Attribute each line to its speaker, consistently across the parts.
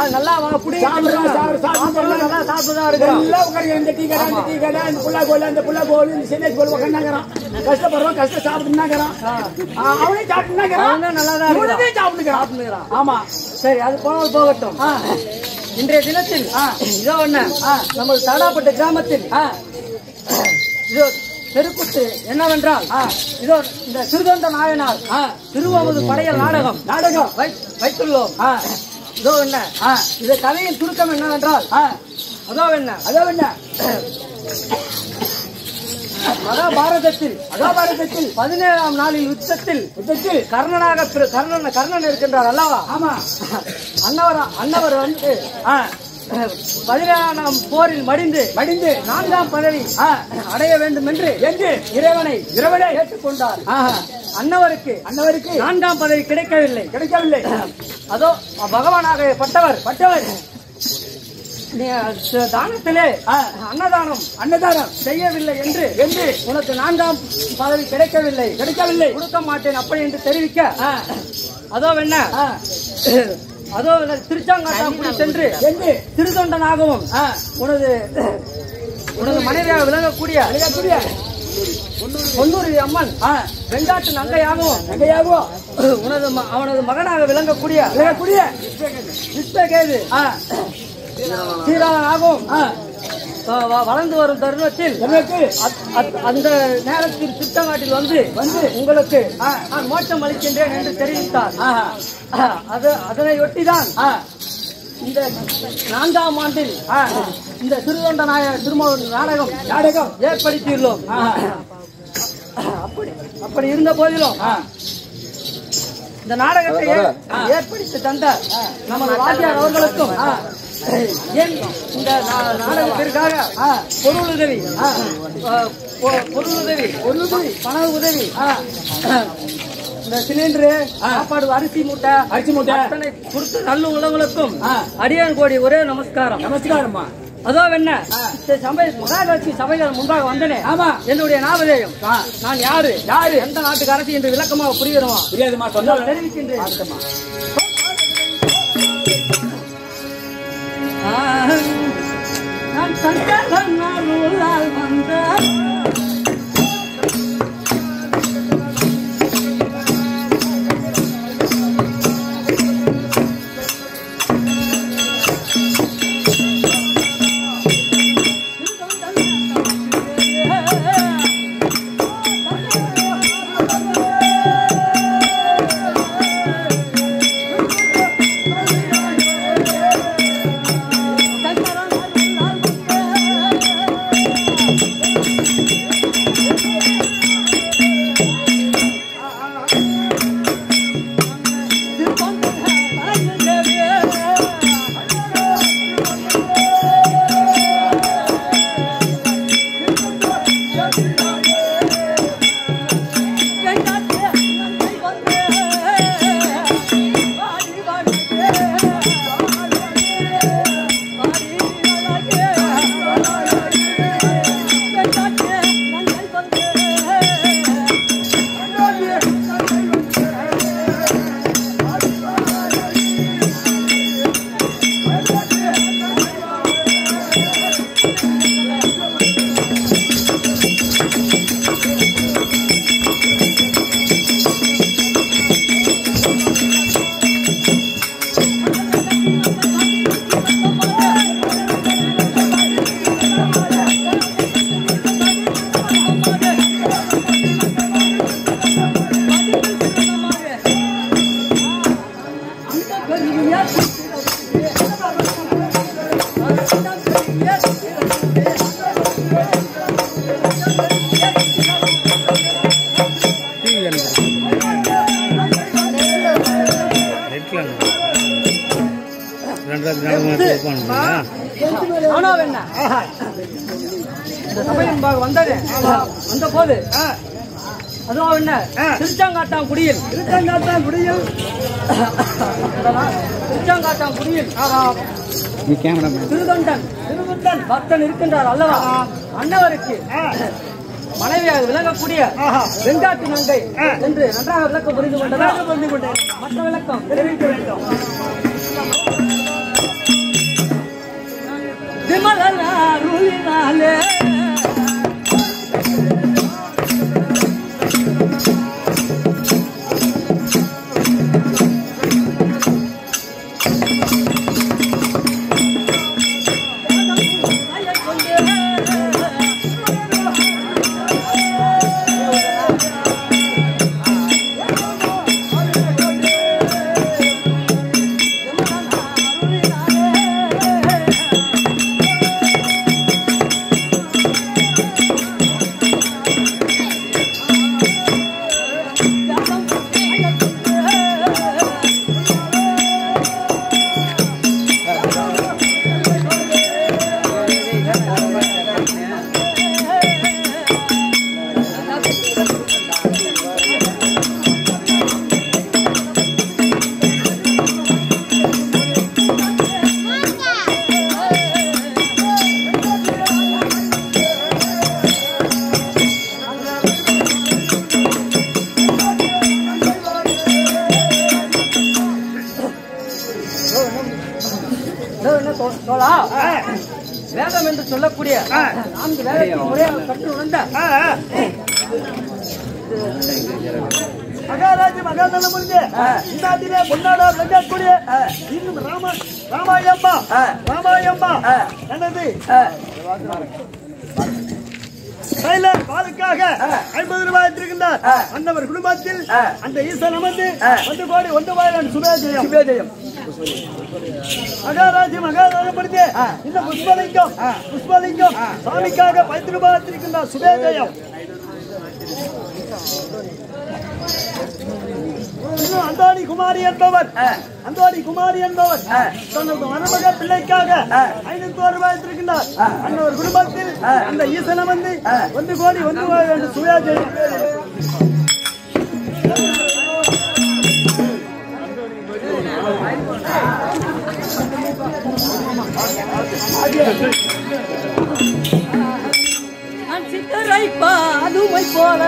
Speaker 1: நல்லா வா புடி
Speaker 2: சாப்பிடுறோம், சாப்பிடு, சாப்பிடு.
Speaker 1: நல்லா சாப்பிட்டுதான் இருக்கிறோம்
Speaker 2: எல்லாம் உட்காருங்க. இந்த டீ கடை, இந்த டீ கடை, இந்த புல்லா கோலு, அந்த புல்லா கோலு, இந்த சின்ன கோலு உட்கார்ந்தாங்கிறான். கஷ்டப்படுறோம், கஷ்டம் சாப்பிட்டுனாங்கிறான். ஆ, அவனே சாப்பிட்டுனாங்கிறான்.
Speaker 1: அவனும் நல்லாதான் இருக்கிறான்.
Speaker 2: இவனுமே சாப்பிட்டுக்கிறான்.
Speaker 1: சாப்பிட்டுக்கிறான்.
Speaker 2: ஆமா
Speaker 1: சரி அது போனால் போகட்டும்
Speaker 2: ஆ,
Speaker 1: இன்றைய தினத்தில்
Speaker 2: ஆ.
Speaker 1: இதோ ஒண்ணு நமது தாடாப்பட்ட கிராமத்தில்
Speaker 2: ஆ,
Speaker 1: இதோ தெருக்குத்து என்னவென்றால் இதோ இந்த சிறுதொண்ட நாயனார்
Speaker 2: ஆ.
Speaker 1: திருவாவூர் படையல் நாடகம்
Speaker 2: நாடகம்
Speaker 1: வை- வைத்துள்ளோம்
Speaker 2: ஆ,
Speaker 1: இதோ என்ன
Speaker 2: ஆ,
Speaker 1: இது கதையின் சுருக்கம் என்னவென்றால்
Speaker 2: ஆ,
Speaker 1: அதோ என்ன
Speaker 2: அதோ என்ன
Speaker 1: மகாபாரதத்தில்
Speaker 2: மகாபாரதத்தில்
Speaker 1: பதினேழாம் நாளில் யுத்தத்தில்
Speaker 2: யுத்தத்தில்
Speaker 1: கர்ணனாக பிற- கர்ணன் கர்ணன் இருக்கின்றார் அல்லவா
Speaker 2: ஆமா
Speaker 1: அன்னவர் அன்னவர் வந்து
Speaker 2: ஆ,
Speaker 1: பதினேழாம் போரில் மடிந்து
Speaker 2: மடிந்து
Speaker 1: நான்காம் பதவி
Speaker 2: ஆ,
Speaker 1: அடைய வேண்டும் என்று
Speaker 2: என்று
Speaker 1: இறைவனை
Speaker 2: இறைவனை
Speaker 1: ஏற்றுக்கொண்டார்
Speaker 2: ஆஹா,
Speaker 1: அன்னவருக்கு
Speaker 2: அன்னவருக்கு
Speaker 1: நான்காம் பதவி கிடைக்கவில்லை
Speaker 2: கிடைக்கவில்லை
Speaker 1: அதோ பகவானாக பட்டவர்
Speaker 2: பட்டவர்
Speaker 1: நீ த- தானத்திலே
Speaker 2: ஆ,
Speaker 1: அன்னதானம்
Speaker 2: அன்னதானம்
Speaker 1: செய்யவில்லை என்று
Speaker 2: என்று
Speaker 1: உனக்கு நான்காம் பதவி கிடைக்கவில்லை
Speaker 2: கிடைக்கவில்லை
Speaker 1: கொடுக்க மாட்டேன் அப்படி என்று தெரிவிக்க
Speaker 2: ஆ,
Speaker 1: அதோ என்ன
Speaker 2: ஆ,
Speaker 1: அதோ திருச்சாங்காட்டாங்குடி சென்று
Speaker 2: என்று
Speaker 1: திருத்தொண்டனாகவும்
Speaker 2: ஆ,
Speaker 1: உனது உனது மனைவியாக விளங்கக்கூடிய
Speaker 2: அழகக்கூடிய
Speaker 1: பொன்னூரி அம்மன்
Speaker 2: ஆ,
Speaker 1: வெங்காட்டு நங்கையாகவும்
Speaker 2: நகையாகவோ
Speaker 1: உனது ம- அவனது மகனாக விளங்கக்கூடிய
Speaker 2: அழகக்கூடிய
Speaker 1: விஸ்வகேது
Speaker 2: ஆ,
Speaker 1: சீரானாகவும்
Speaker 2: ஆ,
Speaker 1: வ- வ- வளர்ந்து வரும் தருணத்தில்
Speaker 2: எனக்கு
Speaker 1: அத்- அத்- அந்த நேரத்தில் திருச்செங்காட்டில் வந்து
Speaker 2: வந்து
Speaker 1: உங்களுக்கு
Speaker 2: ஆ.
Speaker 1: நான் மோட்சம் அளிக்கின்றேன் என்று தெரிவித்தார்
Speaker 2: ஆஹா,
Speaker 1: அது அதனையொட்டிதான்
Speaker 2: ஆ,
Speaker 1: இந்த நான்காம் ஆண்டில்
Speaker 2: ஆ,
Speaker 1: இந்த திருவண்ட நாய திருமண நாடகம்
Speaker 2: நாடகம்
Speaker 1: ஏற்படுத்தியுள்ளோம்
Speaker 2: ஆஹா,
Speaker 1: அப்படி அப்படி இருந்த போதிலும்
Speaker 2: ஆ,
Speaker 1: இந்த நாடகத்தை ஏ- ஏற்படுத்தி தந்த நமது வாத்தியார் அவர்களுக்கும் ஏன் இந்த நா- நாடகத்திற்காக பொருள் உதவி ஆ, பொ- பொருள் உதவி பொருள் உதவி பண உதவி இந்த சிலிண்டரு சாப்பாடு அரிசி மூட்டை
Speaker 2: அரிசி மூட்டை.
Speaker 1: அத்தனை கொடுத்த நல்ல உள்ளவங்களுக்கும்
Speaker 2: ஆ.
Speaker 1: அடியான் கோடி ஒரே நமஸ்காரம்
Speaker 2: நமஸ்காரம்மா
Speaker 1: அதோ என்ன இந்த சபை மகாலட்சுமி சபைகள் முன்பாக வந்தனே
Speaker 2: ஆமா
Speaker 1: என்னுடைய நாமதேயம் நான் யாரு யாரு எந்த நாட்டுக்கு அரசு என்று விளக்கமாக புரிகிறோமா
Speaker 2: புரியாதுமா சொன்ன
Speaker 1: தெரிவிக்கின்றேன் ஆ, நான் சங்கரன் அருளால் வந்த
Speaker 3: ரெண்டாவது நாடகமாக இருப்பானுங்களா
Speaker 1: ஆனா என்ன இந்த சபை முன்பாக வந்தது வந்த போது அதோ என்ன திருச்சாங்காட்டாம் குடியில் திருச்சாங்காட்டாம் குடியில் திருச்சாங்காட்டாம் குடியில்
Speaker 3: நீ கேமராமேன்
Speaker 1: திருதொண்டன் திருதொண்டன் பக்தன் இருக்கின்றார் அல்லவா அன்னவருக்கு மனைவியாக விளங்கக்கூடிய வெங்காட்டு நங்கை என்று நன்றாக விளக்கம் புரிந்து கொண்டதா புரிந்து கொண்டேன் மற்ற விளக்கம் தெரிவிக்க வேண்டும் விமலன் அருளினாலே இதோ என்ன தோ- தோழா வேதம் என்று சொல்லக்கூடிய நான்கு வேதத்தை முறையாக கற்று உணர்ந்த
Speaker 2: மகாராஜ் மகாதன முடிஞ்சு இந்தாட்டிலே பொன்னாடா விளங்கக்கூடிய இன்னும் ராம ராமாயம்மா ராமாயம்மா என்னது கைலாஷ் பாலுக்காக ஐம்பது ரூபாய் எடுத்திருக்கின்றார் அந்தவர் குடும்பத்தில் அந்த ஈசன் அமர்ந்து ஒன்று கோடி ஒன்று வாயிலான சுபேஜயம்
Speaker 1: சுபேஜயம்
Speaker 2: மகாராஜ் மகாராஜப்படுத்தி இந்த புஷ்பலிங்கம் புஷ்பலிங்கம் சாமிக்காக பத்து ரூபாய் எடுத்திருக்கின்றார் சுபேஜயம் இன்னும் அந்தாடி குமாரி என்பவர் அந்தாடி குமாரி என்பவர் தனது மருமக பிள்ளைக்காக ஐநூத்தி ஒரு ரூபாய் எடுத்திருக்கின்றார் அந்த ஒரு குடும்பத்தில் அந்த ஈசனை வந்து ஒன்று கோடி ஒன்று ரூபாய் என்று சுயாஜயம்
Speaker 1: நான் சித்தரை பாதுமை போல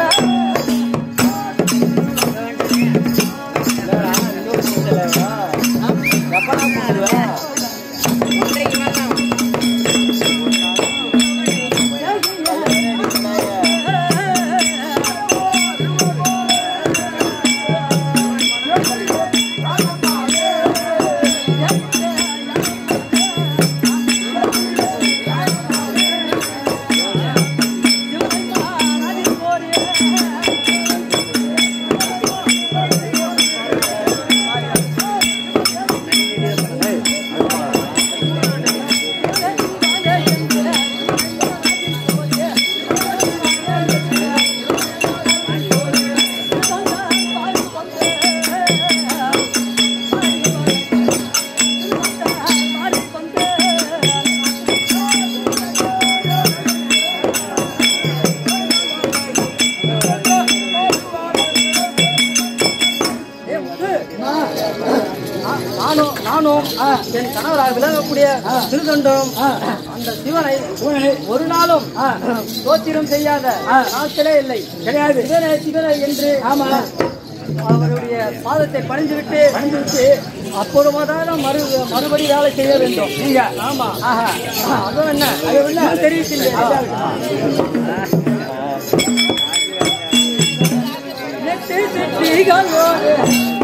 Speaker 1: நானும் நானும் என் கணவராக விளங்கக்கூடிய திருதொண்டரும் அந்த சிவனை ஒரு நாளும் தோத்திரம் செய்யாத நாட்களே இல்லை கிடையாது சிவனை சிவனை என்று ஆமா அவருடைய பாதத்தை பணிந்து விட்டு பணிந்து விட்டு அப்பொழுதுதான் மறு மறுபடி வேலை செய்ய வேண்டும் நீங்க ஆமா ஆஹா அதுவும் என்ன அது என்ன தெரிவிக்கின்றேன் நெட்டு சிட்டிகளோடு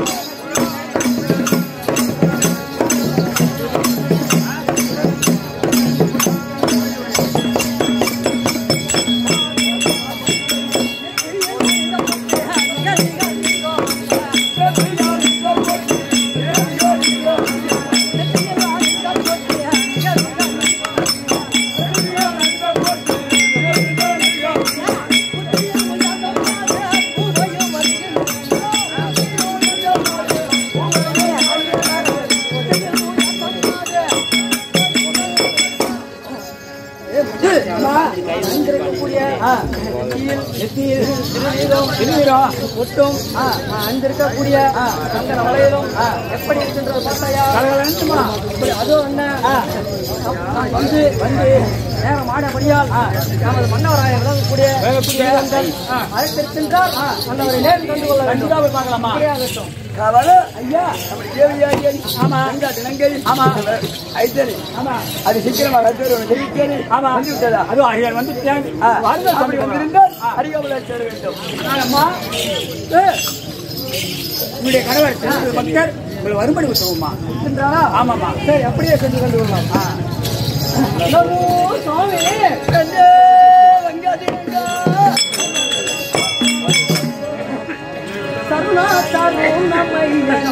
Speaker 1: ஒட்டும் அங்கிருக்கக்கூடிய சங்கர வளையலும் எப்படி இருக்கின்றது பார்த்தாயா இப்படி அதுவும் என்ன நான் வந்து வந்து நேரம் ஆடபடியால் நமது மன்னவராய விளங்கக்கூடிய வீரர்கள் அழைத்திருக்கின்றார் மன்னவரை நேரில் கண்டு கொள்ள வேண்டும் பார்க்கலாமா
Speaker 2: கவல
Speaker 1: ஐயா
Speaker 2: அப்படி தேவையாகிய
Speaker 1: ஆமா.
Speaker 2: கங்கா தினங்கை
Speaker 1: ஆமா.
Speaker 2: ஐத்தனி
Speaker 1: ஆமா
Speaker 2: அது சீக்கிரமா கட்டுரை தெரிவித்தேனே
Speaker 1: ஆமா
Speaker 2: வந்து விட்டதா
Speaker 1: அது ஐயா வந்துட்டேன்
Speaker 2: ஆ,
Speaker 1: வாருங்கள்
Speaker 2: அப்படி
Speaker 1: சாமி.
Speaker 2: வந்திருந்தால் அடிக்காமல் சேர வேண்டும்
Speaker 1: அம்மா ஏ, உங்களுடைய கணவர் சென்று பக்தர் உங்களை வரும்படி உத்தவமா
Speaker 2: இருக்கின்றாரா?
Speaker 1: ஆமாமா
Speaker 2: சரி அப்படியே சென்று கொண்டு வரலாம்
Speaker 1: ஆ. நமோ சுவாமி
Speaker 2: கண்டே வெங்காதிரங்கா.
Speaker 1: கருணா தருணமையனம்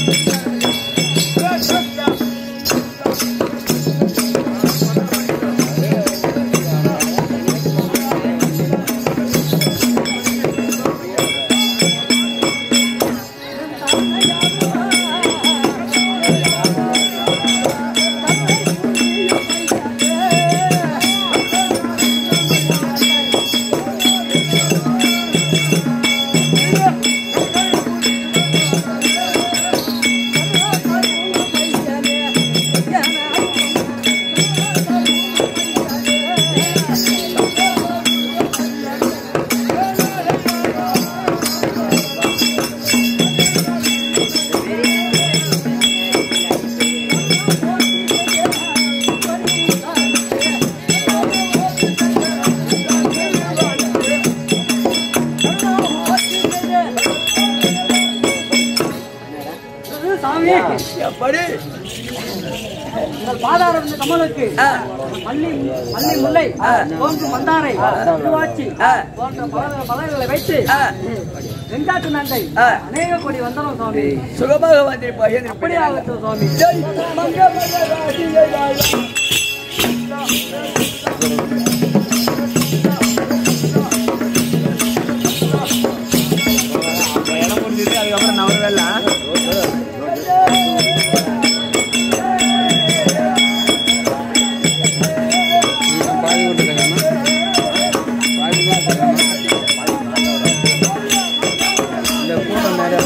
Speaker 1: சாமி
Speaker 2: எப்படி
Speaker 1: உங்கள் பாதாரம் இந்த கமலுக்கு மல்லி மல்லி முல்லை தோன்று மந்தாரை திருவாச்சி போன்ற பல பலர்களை வைத்து வெங்காட்டு நங்கை அநேக கோடி வந்தனம் சுவாமி
Speaker 2: சுகமாக வந்திருப்பாய்
Speaker 1: அப்படி ஆகட்டும் சுவாமி
Speaker 2: ஜெய் மங்க மங்க ராஜியை வாழ.
Speaker 3: பாதி விட்டுருக்கேன் பாதி தான் இருக்கேன் இந்த கூட்டம் நிறைய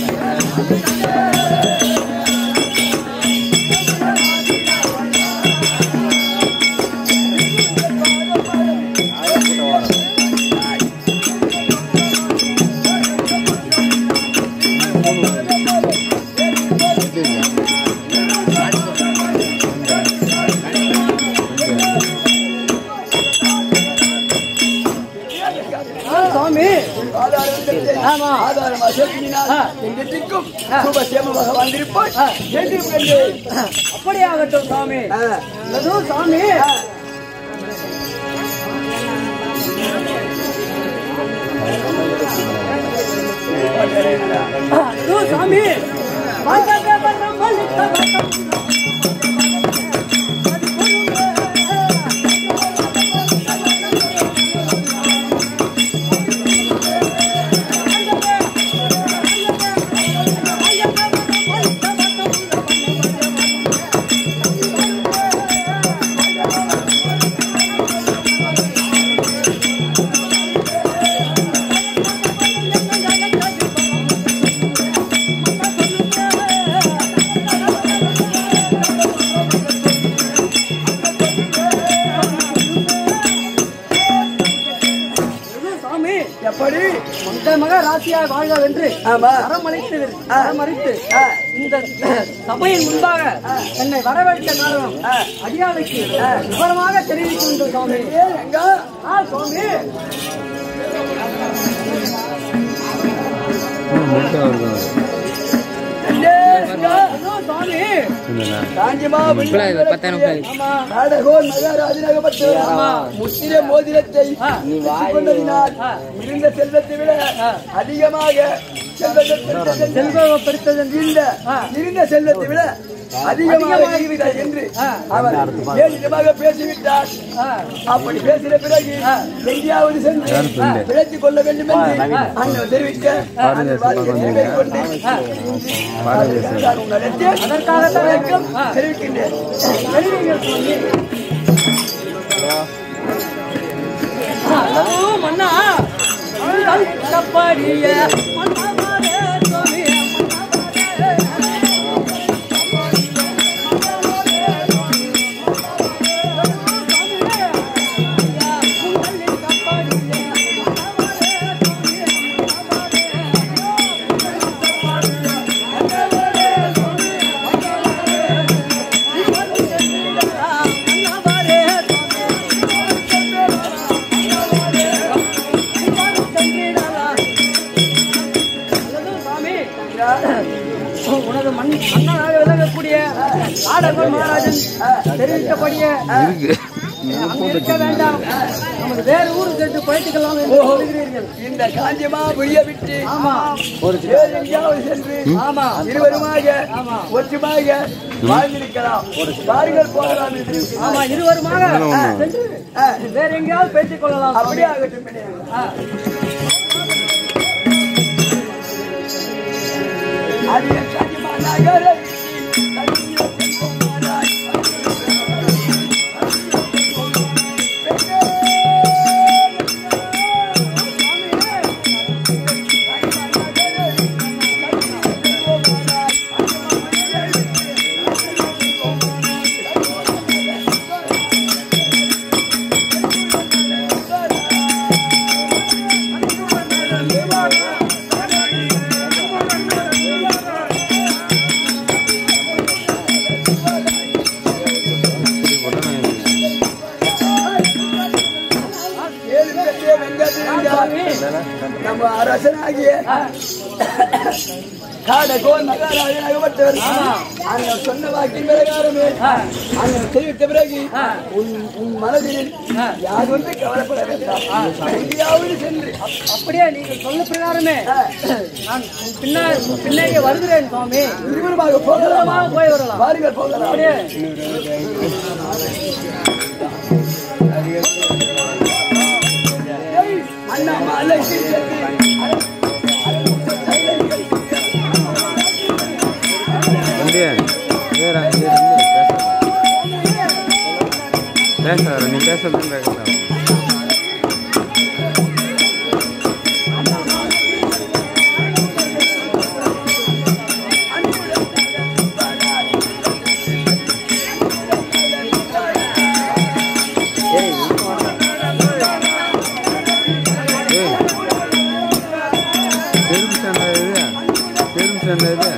Speaker 1: சுவாமி
Speaker 2: ஆதாரத்தை
Speaker 1: ஆமா
Speaker 2: ஆதாரமாக செலுத்தினால் எங்கிட்டிருக்கும் சுபசேமமாக வந்திருப்பாய் என்று கண்டே
Speaker 1: அப்படி ஆகட்டும் சுவாமி
Speaker 2: ஆ.
Speaker 1: அதுவும் சுவாமி அதுவும் சுவாமி அதுவும் சுவாமி
Speaker 2: எப்படி
Speaker 1: மங்க மக ராசியாக வாழ்க வென்று
Speaker 2: ஆமா.
Speaker 1: வரமளித்து வரமளித்து இந்த சபையின் முன்பாக என்னை வரவேற்க காரணம் அடியாளுக்கு விவரமாக தெரிவிக்கின்ற சுவாமி
Speaker 2: எங்க
Speaker 1: ஆ சுவாமி
Speaker 3: முட்டை வருது
Speaker 2: கண்டே எங்க
Speaker 1: அதோ சுவாமி
Speaker 3: இல்லைண்ணா
Speaker 2: காஞ்சிமா
Speaker 3: இப்பலாம் இது பத்தாயிரம் ரூபாய்
Speaker 1: ஆமா
Speaker 2: நாடகோன் மகாராஜனாகப்பட்டு முத்திர மோதிரத்தை
Speaker 1: ஆ.
Speaker 2: கொண்டதினால் இருந்த செல்வத்தை விட அதிகமாக செல்வத்தை
Speaker 1: செல்வம் பெருத்தது
Speaker 2: இருந்த இருந்த செல்வத்தை விட அதிகமாக இருக்கிறார் என்று அவர் ஏனிடமாக பேசிவிட்டார் அப்படி பேசின பிறகு எங்கேயாவது சென்று
Speaker 3: யார்
Speaker 2: பிழைத்துக் கொள்ள வேண்டும் என்று அண்ணன் தெரிவிக்க அந்த வார்த்தையை நிறைவேறிக் கொண்டு நான் உங்களிடத்தில்
Speaker 1: அதற்காகத்தான்
Speaker 2: வணக்கம் தெரிவிக்கின்றேன்
Speaker 1: தெரிவிங்கள் சுவாமி அதோ மன்னா உங்கள் கப்படிய மன்னவரே சுவாமி நமது மண் மன்னனாக விளங்கக்கூடிய ஆடகோல் மகாராஜன் தெரிவித்தபடியே
Speaker 3: இருக்கு
Speaker 1: அங்கு இருக்க வேண்டாம் நமது வேறு ஊருக்கு சென்று பயிற்சிக்கலாம் என்று சொல்கிறீர்கள்
Speaker 2: இந்த காஞ்சிமா பொய்ய விட்டு
Speaker 1: ஆமா
Speaker 2: வேறு எங்கேயாவது சென்று
Speaker 1: ஆமா
Speaker 2: இருவருமாக ஒற்றுமாக வாழ்ந்திருக்கலாம் வாருங்கள் போகலாம் என்று
Speaker 1: ஆமா இருவருமாக சென்று வேற எங்கேயாவது பேசிக் கொள்ளலாம்
Speaker 2: அப்படியே ஆகட்டும் பின்னே. அரிய காஞ்சிமா நகரை ஏழு கட்டிய வெங்கடேசன் நம்ம அரசனாகிய காடகோன் மகாராஜனாகப்பட்டவர் அங்க சொன்ன வாக்கின் பிரகாரமே அங்க தெரிவித்த பிறகு உன் உன் மனதில் யார் வந்து கவலைப்பட வேண்டாம் எங்கேயாவது சென்று
Speaker 1: அப்படியே நீங்கள் சொல்ல பிரகாரமே நான் உன் பின்னா உன் பின்னாடியே வருகிறேன் சுவாமி
Speaker 2: இருவருமாக போகலாமா
Speaker 1: தூரமாக போய் வரலாம்
Speaker 2: வாருங்கள் போகலாம்
Speaker 1: அப்படியே
Speaker 2: அண்ணா மாலை
Speaker 3: வந்து வேற பேசாத நீ பேசுறது பேசாத ஏய் செருப்பு சண்டை இது செருப்பு சண்டை இது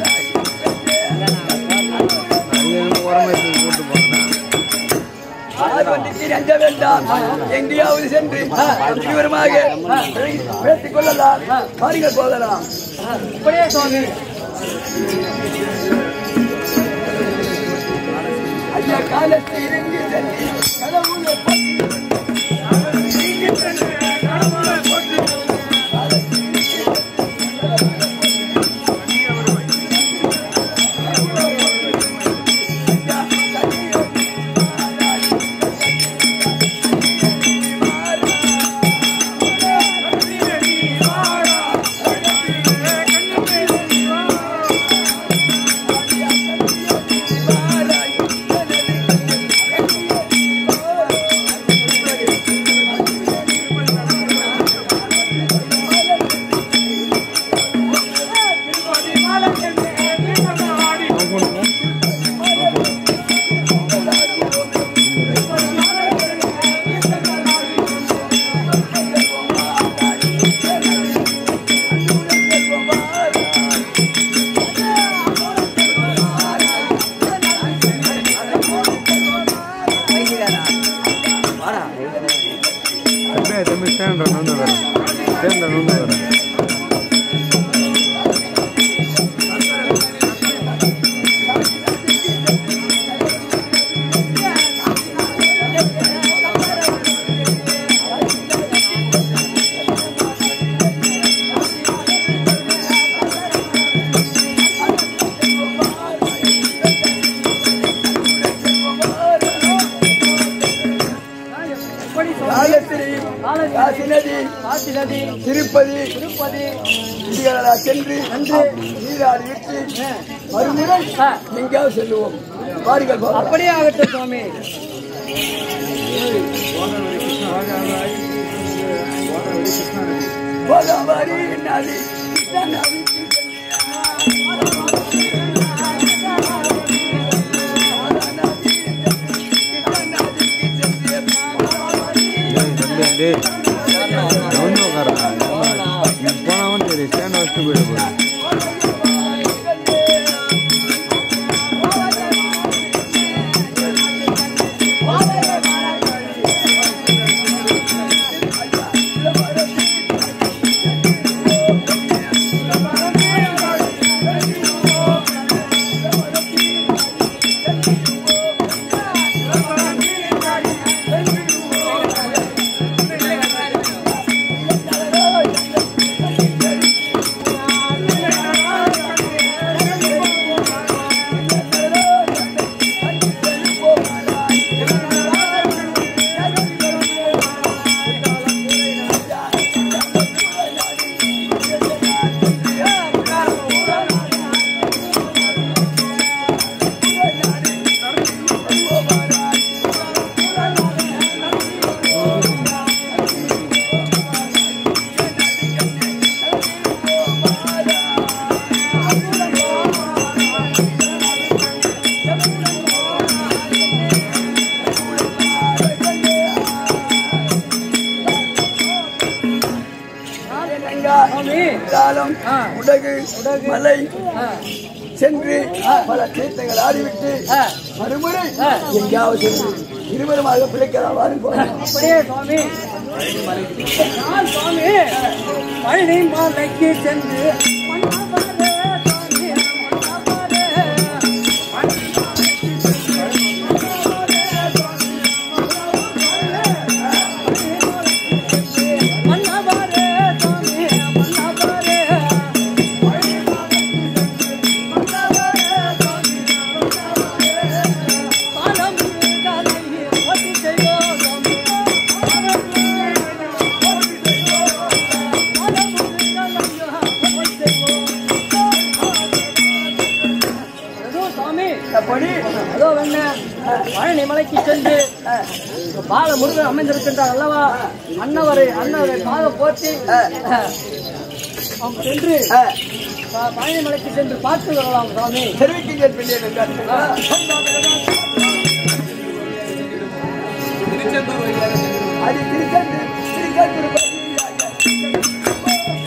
Speaker 3: அது எனக்கு உரமாயிட்டு போட்டு போனேன்
Speaker 2: ஆர்வத்துக்கு அஞ்ச வேண்டாம் எங்கேயாவது சென்று இருவருமாக பேசிக் கொள்ளலாம் வாருங்கள் போகலாம்
Speaker 1: அப்படியே சுவாமி
Speaker 2: ஐயா காலத்தில் இறங்கி சென்று கடவுளை போற்றி
Speaker 3: அப்படியே தம்பி ஸ்டாண்ட் வந்து வரேன் ஸ்டாண்ட் வந்து வரேன்
Speaker 1: எப்படி சுவாமி
Speaker 2: காலத்திரி காசி நதி
Speaker 1: காசி நதி
Speaker 2: திருப்பதி
Speaker 1: திருப்பதி
Speaker 2: இதுகளா சென்று நீராடி விட்டு மறுமுறை எங்கேயாவது செல்லுவோம் வாருங்கள் போகலாம்
Speaker 1: அப்படியே ஆகட்டும் சுவாமி
Speaker 2: கோதாவரி நதி நதி
Speaker 3: டேய் தம்பி டேய் நான் வந்து உட்காரேன் போனவன் சரி ஸ்டாண்ட் வச்சுட்டு போயிட போகிறேன்
Speaker 2: எங்கா
Speaker 1: சுவாமி
Speaker 2: தாளம்
Speaker 1: ஆ.
Speaker 2: உடகு மலை
Speaker 1: ஆ,
Speaker 2: சென்று பல தீர்த்தங்கள் ஆடிவிட்டு
Speaker 1: ஆ,
Speaker 2: மறுமுறை எங்கேயாவது சென்று இருவருமாக பிழைக்கலாம் வாருங்க
Speaker 1: அப்படியே சுவாமி நான் சுவாமி பழனி மலைக்கு சென்று மன்னாபாரே சுவாமி, மன்னாபாரே. மன்னாபாரே சுவாமி, மன்னாபாரே. பாலம் முருகனை ஓட்டி செய்வோம் சுவாமி. பாலம் ஏதோ சாமி
Speaker 2: படி
Speaker 1: அதோ என்ன பழனி மலைக்கு சென்று பால முருகன் அமைந்திருக்கின்றார் அல்லவா அன்னவரை அன்னவரை பாத போற்றி நாம் சென்று அஹ், பழனி மலைக்கு சென்று பார்த்து வரலாம் சாமி
Speaker 2: தெரிவிக்கின்றேன் பிள்ளைகள் என்றார். அது திருச்செந்தூர் திருச்செந்தூர் பகுதியாக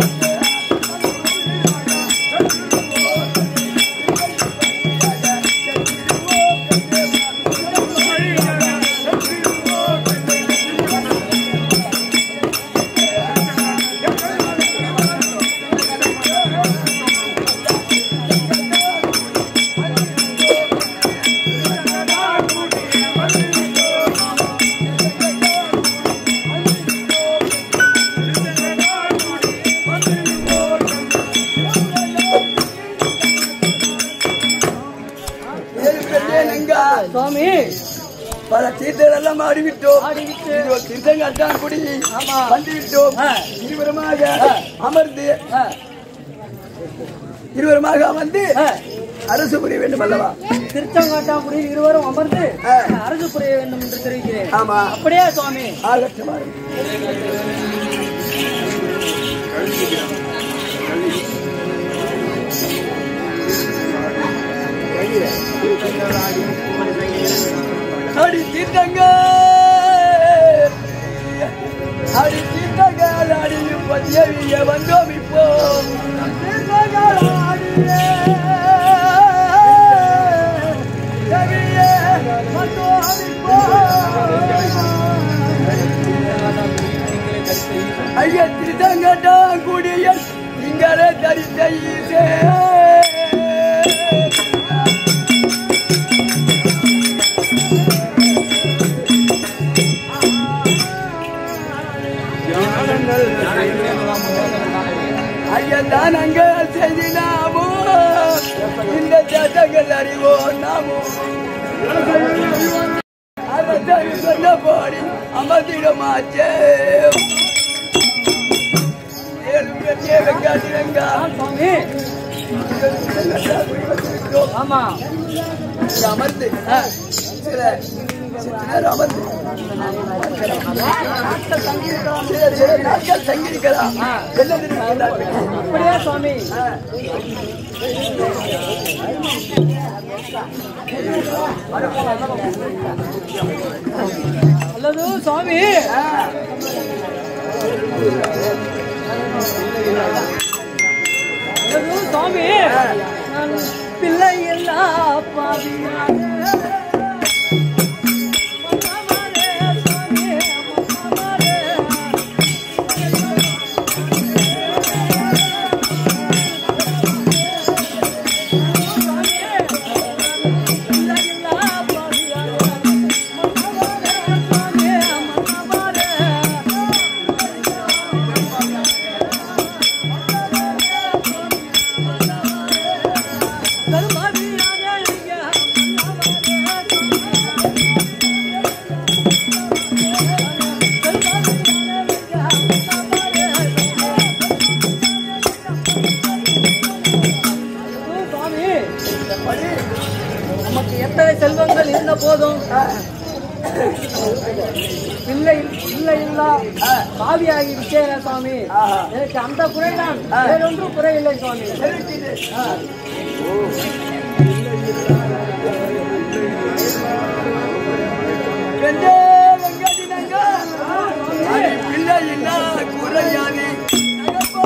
Speaker 2: ஏழு பெற்றேன் எங்கா
Speaker 1: சுவாமி
Speaker 2: பல தீர்த்தங்கள் எல்லாம் ஆடிவிட்டோம்
Speaker 1: ஆடிவிட்டு
Speaker 2: இது ஒரு தீர்த்தங்காட்டான் குடி
Speaker 1: ஆமா.
Speaker 2: வந்துவிட்டோம்
Speaker 1: ஆ.
Speaker 2: இருவருமாக அமர்ந்து
Speaker 1: அஹ்,
Speaker 2: இருவருமாக அமர்ந்து
Speaker 1: அஹ்,
Speaker 2: அரசு புரிய வேண்டும் அல்லவா
Speaker 1: திருச்செங்காட்டாங்குடியில் இருவரும் அமர்ந்து
Speaker 2: ஆ.
Speaker 1: அரசு புரிய வேண்டும் என்று தெரிவிக்கிறேன்
Speaker 2: ஆமா
Speaker 1: அப்படியே சுவாமி
Speaker 2: ஆகட்டும் அடி தீர்த்தங்க அடி தீர்த்தங்கள் அடியும் பதியவிய வந்தோம் இப்போ தீர்த்தங்கள் ஆடியே கவியே வந்தோம் இப்போ ஐயா திருத்தங்கட்டா குடிய இங்கரே தரித்த ஈசே ஐயா தானங்கள் செய்தினாமோ இந்த தேசங்கள் அறிவோம் நாமோ அதை சொன்ன போடி அமர்ந்திடமாச்சே வெங்காட்டிரங்கா
Speaker 1: சுவாமி ஆமா
Speaker 2: அமர்ந்து
Speaker 1: அஹ்,
Speaker 2: சில சில நேரம் அமர்ந்து சில சில நாட்கள் தங்கியிருக்கலாம் என்ன தெரிவிக்கிறார்கள்
Speaker 1: அப்படியே சுவாமி அல்லது சுவாமி அல்லது சுவாமி நான் பிள்ளை எல்லா பாவியாக மன்னவரே சுவாமி, மன்னவரே. சுவாமி நமக்கு எத்தனை செல்வங்கள் இருந்த போதும் பிள்ளை பிள்ளை இல்லா பாவியாகி விட்டேன் சுவாமி எனக்கு அந்த குறைதான் வேறொன்றும் குறையில்லை சுவாமி
Speaker 2: வெண்டே வெங்காட்டினங்க பிள்ளை என்ன குறையாது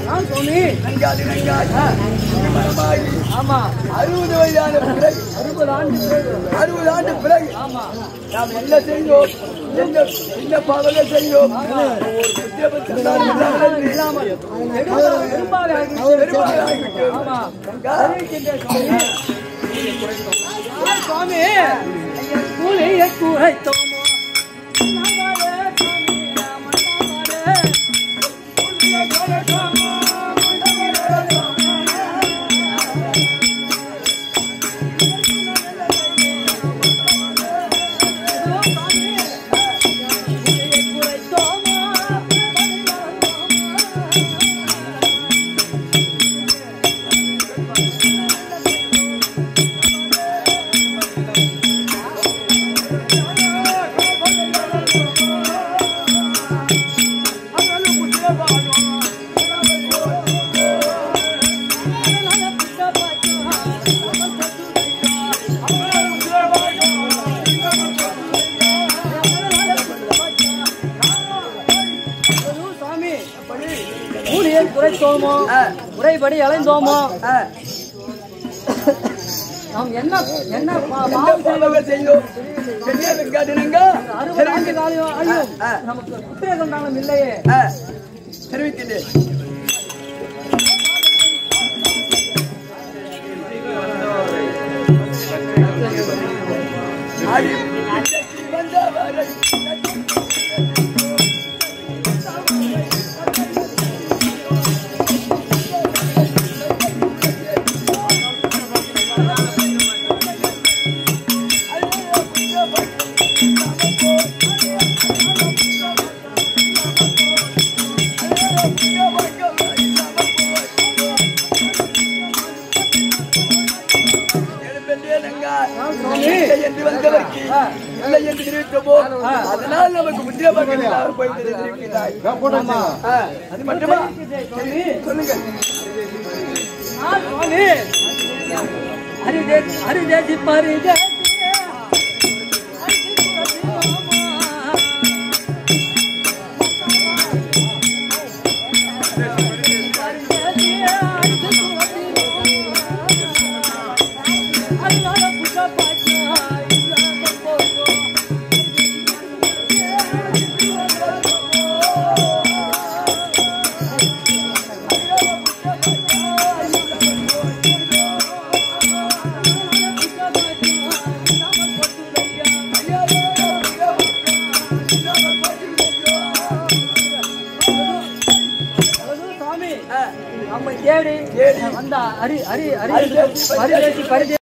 Speaker 1: ஆ, சுவாமி
Speaker 4: நங்காது நங்காது மனமாகி
Speaker 1: ஆமா
Speaker 4: அறுபது வயதான பிறகு
Speaker 1: அறுபது ஆண்டு பிறகு.
Speaker 4: அறுபது ஆண்டு பிறகு
Speaker 1: ஆமா
Speaker 4: நாம் என்ன செய்தோம் என்ன என்ன பாவங்கள் செய்தோம் ஒரு புத்திரபதி சந்தானம் இல்லாமல்
Speaker 1: இல்லாமல் பெரும்பாலும் பெரும்பாலும் ஆகி-
Speaker 4: பெரும்பாலும் ஆகிவிட்டோம்.
Speaker 1: ஆமா
Speaker 4: நங்கா,
Speaker 1: அறிவிக்கின்றேன் சுவாமி. ஆ, சுவாமி கூலியை குறைத்தோமோ மன்னவரே, சுவாமி, மன்னவரே. கூலியை குறைத்தோமோ, மன்னவரே, சுவாமி கூலியை குறைத்தோமோ முறைப்படி அலைந்தோமோ
Speaker 4: ஆ,
Speaker 1: நாம் என்ன என்ன பா-
Speaker 4: என்ன
Speaker 1: பாவம் செய்தோம்?
Speaker 4: பாவங்கள் செய்தோம் பெரிய வெங்காது நங்கா
Speaker 1: அறுபது ஆண்டு காலம் ஆயும்
Speaker 4: ஆ.
Speaker 1: நமக்கு உத்தேசம் நாளும் இல்லையே
Speaker 4: ஆ, தெரிவிக்கின்றேன் அடி பிச்சைக்கு வந்தவரை எழுப்பென்றே நங்கா இல்லை என்று வந்தவருக்கு இல்லை என்று தெரிவித்தோமோ அதனால் நமக்கு முத்திரபாக்கம் இல்லாமல் போய்விட்டது தெரிவிக்கிறாய் ஆ, அது மட்டுமா சரி, சொல்லுங்க
Speaker 1: ஆ, சுவாமி அரிதேசி அரிதேசி பரிதேசி சுவாமி நம்மை தேடி வந்த அரி அரி அரி அரிதேசி பரிதேசி